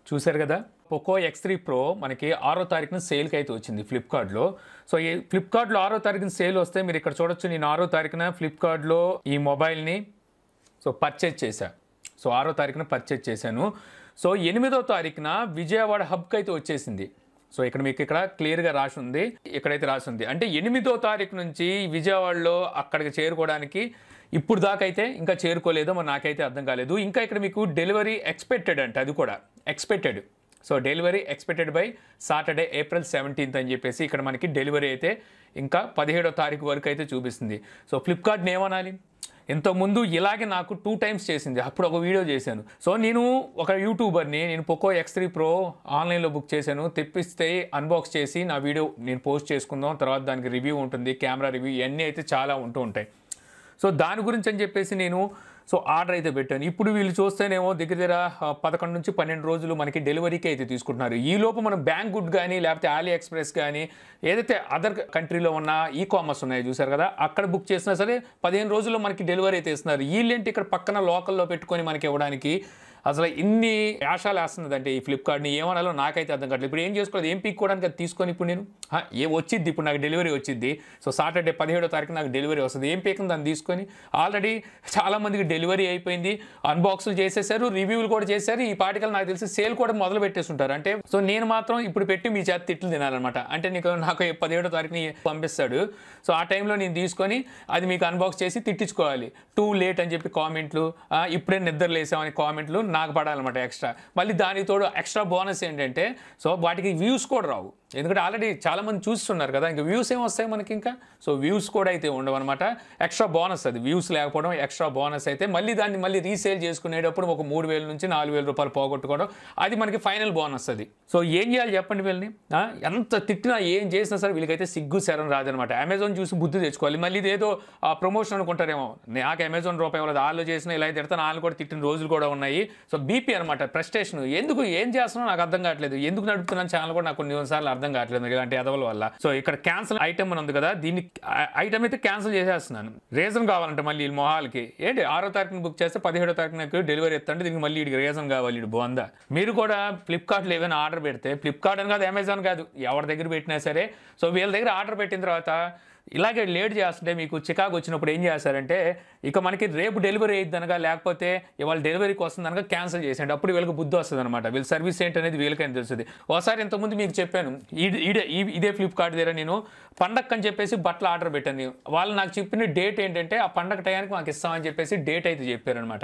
చూశారు కదా Poco X three pro మనకి ఆరో తారీఖున సేల్కి అయితే వచ్చింది ఫ్లిప్కార్ట్లో సో ఈ ఫ్లిప్కార్ట్లో ఆరో తారీఖున సేల్ వస్తే మీరు ఇక్కడ చూడొచ్చు నేను ఆరో తారీఖున ఫ్లిప్కార్ట్లో ఈ మొబైల్ని సో పర్చేజ్ చేశా సో ఆరో తారీఖున పర్చేజ్ చేశాను సో ఎనిమిదో తారీఖున విజయవాడ హబ్కి అయితే వచ్చేసింది సో ఇక్కడ మీకు ఇక్కడ క్లియర్గా రాసి ఉంది ఇక్కడైతే రాసి ఉంది అంటే ఎనిమిదో తారీఖు నుంచి విజయవాడలో అక్కడికి చేరుకోవడానికి ఇప్పుడు దాకా అయితే ఇంకా చేరుకోలేదో మరి నాకైతే అర్థం కాలేదు ఇంకా ఇక్కడ మీకు డెలివరీ ఎక్స్పెక్టెడ్ అంటే అది కూడా expected so delivery expected by Saturday April seventeenth అని చెప్పేసి ఇక్కడ మనకి డెలివరీ అయితే ఇంకా పదిహేడో తారీఖు వరకు అయితే చూపిస్తుంది సో ఫ్లిప్కార్ట్ని ఏమనాలి ఇంతకుముందు ఇలాగే నాకు టూ టైమ్స్ చేసింది అప్పుడు ఒక వీడియో చేశాను సో నేను ఒక యూట్యూబర్ని నేను పోకో ఎక్స్ త్రీ ప్రో ఆన్లైన్లో బుక్ చేశాను తెప్పిస్తే అన్బాక్స్ చేసి నా వీడియో నేను పోస్ట్ చేసుకుందాం తర్వాత దానికి రివ్యూ ఉంటుంది కెమెరా రివ్యూ ఇవన్నీ అయితే చాలా ఉంటూ ఉంటాయి సో దాని గురించి అని చెప్పేసి నేను సో ఆర్డర్ అయితే పెట్టాను ఇప్పుడు వీళ్ళు చూస్తేనేమో దగ్గర దగ్గర ఆ, పదకొండు నుంచి పన్నెండు రోజులు మనకి డెలివరీకి అయితే తీసుకుంటున్నారు ఈ లోపు మనం బ్యాంక్ గుడ్ కానీ లేకపోతే ఆలీ ఎక్స్ప్రెస్ కానీ ఏదైతే అదర్ కంట్రీలో ఉన్న ఈ కామర్స్ ఉన్నాయో చూసారు కదా అక్కడ బుక్ చేసినా సరే పదిహేను రోజుల్లో మనకి డెలివరీ అయితే ఇస్తున్నారు వీళ్ళేంటి ఇక్కడ పక్కన లోకల్లో పెట్టుకొని మనకి ఇవ్వడానికి అసలు ఇన్ని యాషాలు వేస్తున్నది అంటే ఈ ఫ్లిప్కార్ట్ని ఏమనాలో నాకైతే అర్థం కావట్లేదు ఇప్పుడు ఏం చేసుకోవాలి ఏం పీక్కోవడానికి అది తీసుకొని ఇప్పుడు నేను హా, ఏ వచ్చిద్ది ఇప్పుడు నాకు డెలివరీ వచ్చింది సో సాటర్డే పదిహేడో తారీఖు నాకు డెలివరీ వస్తుంది ఏం పీకింది దాన్ని తీసుకొని ఆల్రెడీ చాలా మందికి డెలివరీ అయిపోయింది అన్బాక్సులు చేసేసారు రివ్యూలు కూడా చేశారు ఈ పాటికల్ నాకు తెలిసి సేల్ కూడా మొదలు పెట్టేస్తుంటారు అంటే సో నేను మాత్రం ఇప్పుడు పెట్టి మీ చేత తిట్లు తినాలన్నమాట అంటే నీకు నాకు పదిహేడో తారీఖుని పంపిస్తాడు సో ఆ టైంలో నేను తీసుకొని అది మీకు అన్బాక్స్ చేసి తిట్టించుకోవాలి టూ లేట్ అని చెప్పి కామెంట్లు ఆ, ఇప్పుడే నిద్ర లేసామని కామెంట్లు నాకు పడాలన్నమాట ఎక్స్ట్రా మళ్ళీ దానికి తోడు ఎక్స్ట్రా బోనస్ ఏంటంటే సో వాటికి వ్యూస్ కూడా రావు ఎందుకంటే ఆల్రెడీ చాలా మంది చూస్తున్నారు కదా ఇంకా వ్యూస్ ఏం వస్తాయి మనకి ఇంకా సో వ్యూస్ కూడా అయితే ఉండవు అనమాట ఎక్స్ట్రా బోనస్ అది వ్యూస్ లేకపోవడం ఎక్స్ట్రా బోనస్ అయితే మళ్ళీ దాన్ని మళ్ళీ రీసేల్ చేసుకునేటప్పుడు ఒక మూడు వేల నుంచి నాలుగు వేల రూపాయలు పోగొట్టుకోవడం అది మనకి ఫైనల్ బోనస్ అది సో ఏం చేయాలి చెప్పండి వీళ్ళని ఆ, ఎంత తిట్టినా ఏం చేసినా సరే వీళ్ళకైతే సిగ్గు శరం రాదనమాట అమెజాన్ చూసి బుద్ధి తెచ్చుకోవాలి మళ్ళీ ఇదేదో ప్రమోషన్ అనుకుంటారేమో నాకు అమెజాన్ రూపాయి వాళ్ళది వాళ్ళు చేసిన ఇలా తిడతాను వాళ్ళు కూడా తిట్టిన రోజులు కూడా ఉన్నాయి సో బీపీ అనమాట ప్రెస్టేషన్ ఎందుకు ఏం చేస్తున్నావు నాకు అర్థం కావట్లేదు ఎందుకు నడుపుతున్నాను ఛానల్ కూడా నాకు కొన్ని సార్లు అర్థం కావట్లేదు మరి ఇలాంటి ఎదవల వల్ల సో ఇక్కడ క్యాన్సిల్ ఐటమ్ అని ఉంది కదా దీన్ని ఐటమ్ అయితే క్యాన్సిల్ చేసేస్తున్నాను రీజన్ కావాలంటే మళ్ళీ ఈ మొహాలకి ఏంటి ఆరో తారీఖున బుక్ చేస్తే పదిహేడో తారీఖున డెలివరీ ఎత్తండి దీనికి మళ్ళీ వీడికి రీజన్ కావాలి ఇటు బాగుందా మీరు కూడా ఫ్లిప్కార్ట్లో ఏమైనా ఆర్డర్ పెడితే ఫ్లిప్కార్ట్ అని కాదు అమెజాన్ కాదు ఎవరి దగ్గర పెట్టినా సరే సో వీళ్ళ దగ్గర ఆర్డర్ పెట్టిన తర్వాత ఇలాగే లేట్ చేస్తుంటే మీకు చికాకు వచ్చినప్పుడు ఏం చేస్తారంటే ఇక మనకి రేపు డెలివరీ అయ్యిద్ది అనగా లేకపోతే ఇవాళ డెలివరీకి వస్తుంది అనగా క్యాన్సిల్ చేసేయండి అప్పుడు వీళ్ళకి బుద్ధి వస్తుంది అనమాట వీళ్ళ సర్వీస్ ఏంటి అనేది వీళ్ళకైనా తెలుస్తుంది ఒకసారి ఇంతకుముందు మీకు చెప్పాను ఈ- ఇదే ఈ- ఇదే ఫ్లిప్కార్ట్ దగ్గర నేను పండగ అని చెప్పేసి బట్టలు ఆర్డర్ పెట్టాను వాళ్ళు నాకు చెప్పిన డేట్ ఏంటంటే ఆ పండగ టయానికి మాకు ఇస్తామని చెప్పేసి డేట్ అయితే చెప్పారనమాట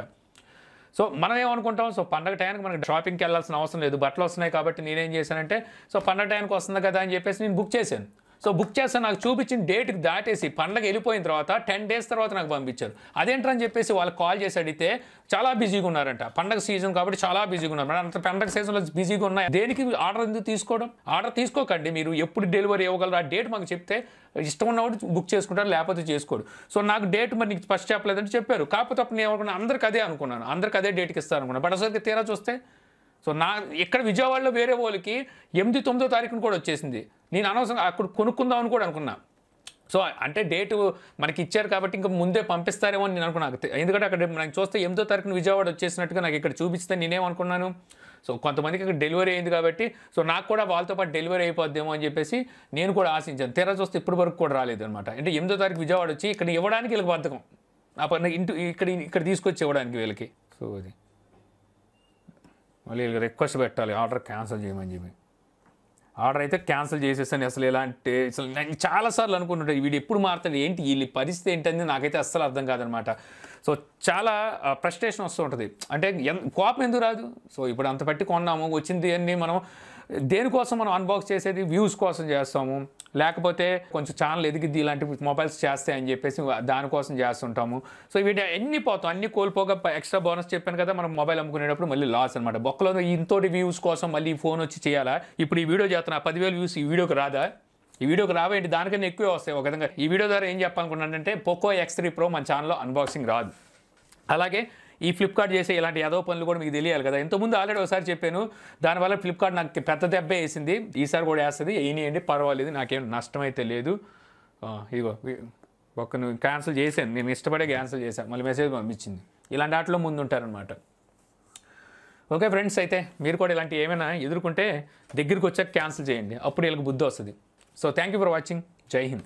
సో మనం ఏమనుకుంటాం సో పండగ టైంకి మనకి షాపింగ్కి వెళ్ళాల్సిన అవసరం లేదు బట్టలు వస్తున్నాయి కాబట్టి నేనేం చేశానంటే సో పండగ టైంకి వస్తుంది కదా అని చెప్పేసి నేను బుక్ చేశాను సో బుక్ చేస్తే నాకు చూపించిన డేట్కి దాటేసి పండగ వెళ్ళిపోయిన తర్వాత టెన్ డేస్ తర్వాత నాకు పంపించారు అదేంటని చెప్పేసి వాళ్ళు కాల్ చేసి అడిగితే చాలా బిజీగా ఉన్నారంట పండగ సీజన్ కాబట్టి చాలా బిజీగా ఉన్నారు మరి అంత పండగ సీజన్లో బిజీగా ఉన్నాయి దేనికి ఆర్డర్ ఎందుకు తీసుకోవడం ఆర్డర్ తీసుకోకండి మీరు ఎప్పుడు డెలివరీ ఇవ్వగలరు ఆ డేట్ మాకు చెప్తే ఇష్టం ఉన్నవాడు బుక్ చేసుకుంటారు లేకపోతే చేసుకోడు సో నాకు డేట్ మరి నీకు ఫస్ట్ చెప్పలేదంటే చెప్పారు కాకపోతే అప్పుడు నేను అనుకున్నాను అందరికి అదే అనుకున్నాను అందరికి అదే డేట్కి ఇస్తారు అనుకున్నాను బట్ అసలు తీరా చూస్తే సో నా ఇక్కడ విజయవాడలో వేరే వాళ్ళకి ఎనిమిది తొమ్మిదో తారీఖున కూడా వచ్చేసింది నేను అనవసరంగా అక్కడ కొనుక్కుందామని కూడా అనుకున్నా సో అంటే డేటు మనకి ఇచ్చారు కాబట్టి ఇంకా ముందే పంపిస్తారేమో అని నేను అనుకున్నాను ఎందుకంటే అక్కడ నాకు చూస్తే ఎనిమిదో తారీఖున విజయవాడ వచ్చేసినట్టుగా నాకు ఇక్కడ చూపిస్తే నేనేమనుకున్నాను సో కొంతమందికి ఇక్కడ డెలివరీ అయింది కాబట్టి సో నాకు కూడా వాళ్ళతో పాటు డెలివరీ అయిపోద్దేమో అని చెప్పేసి నేను కూడా ఆశించాను తెర చూస్తే ఇప్పటి వరకు కూడా రాలేదు అనమాట అంటే ఎనిమిదో తారీఖు విజయవాడ వచ్చి ఇక్కడ ఇవ్వడానికి వీళ్ళకి బద్ధకం ఆ పని ఇంటి ఇక్కడ ఇక్కడ తీసుకొచ్చి ఇవ్వడానికి వీళ్ళకి సో అది మళ్ళీ రిక్వెస్ట్ పెట్టాలి ఆర్డర్ క్యాన్సిల్ చేయమని చెప్పి ఆర్డర్ అయితే క్యాన్సిల్ చేసేసాను అసలు ఎలాంటి అసలు నేను చాలాసార్లు అనుకుంటుంటే వీడు ఎప్పుడు మారుతాడు ఏంటి వీళ్ళ పరిస్థితి ఏంటని నాకైతే అస్సలు అర్థం కాదనమాట సో చాలా ఫ్రస్ట్రేషన్ వస్తూ ఉంటుంది అంటే ఎన్- కోపం ఎందుకు రాదు సో ఇప్పుడు అంత పెట్టి కొన్నాము వచ్చింది అన్ని మనం దేనికోసం మనం అన్బాక్స్ చేసేది వ్యూస్ కోసం చేస్తాము లేకపోతే కొంచెం ఛానల్ ఎదిగిద్ది ఇలాంటి మొబైల్స్ చేస్తాయి అని చెప్పేసి దానికోసం చేస్తుంటాము సో వీటి అన్ని పోతాం అన్ని కోల్పోగా ఎక్స్ట్రా బోనస్ చెప్పాను కదా మనం మొబైల్ అమ్ముకునేటప్పుడు మళ్ళీ లాస్ అనమాట బొక్కలో ఇంతోటి వ్యూస్ కోసం మళ్ళీ ఈ ఫోన్ వచ్చి చేయాలా ఇప్పుడు ఈ వీడియో చేస్తున్నా పదివేలు వ్యూస్ ఈ వీడియోకి రాదా ఈ వీడియోకి రావేంటి దానికన్నా ఎక్కువే వస్తాయి ఒక విధంగా ఈ వీడియో ద్వారా ఏం చెప్పాలనుకున్నానంటే పోకో ఎక్స్ త్రీ ప్రో మన ఛానల్లో అన్బాక్సింగ్ రాదు అలాగే ఈ ఫ్లిప్కార్ట్ చేసే ఇలాంటి ఏదో పనులు కూడా మీకు తెలియాలి కదా ఇంతకుముందు ఆల్రెడీ ఒకసారి చెప్పాను దానివల్ల ఫ్లిప్కార్ట్ నాకు పెద్ద దెబ్బే వేసింది ఈసారి కూడా వేస్తుంది వేయనియండి పర్వాలేదు నాకేం నష్టం అయితే లేదు ఆ, ఇగో వి- ఒక్క నువ్వు క్యాన్సిల్ చేశాను నేను ఇష్టపడే క్యాన్సిల్ చేశాను మళ్ళీ మెసేజ్ పంపించింది ఇలాంటి వాటిలో ముందు ఉంటారనమాట ఓకే ఫ్రెండ్స్ అయితే మీరు కూడా ఇలాంటి ఏమైనా ఎదుర్కొంటే దగ్గరికి వచ్చాక క్యాన్సిల్ చేయండి అప్పుడు వీళ్ళకి బుద్ధి వస్తుంది so thank you for watching Jai Hind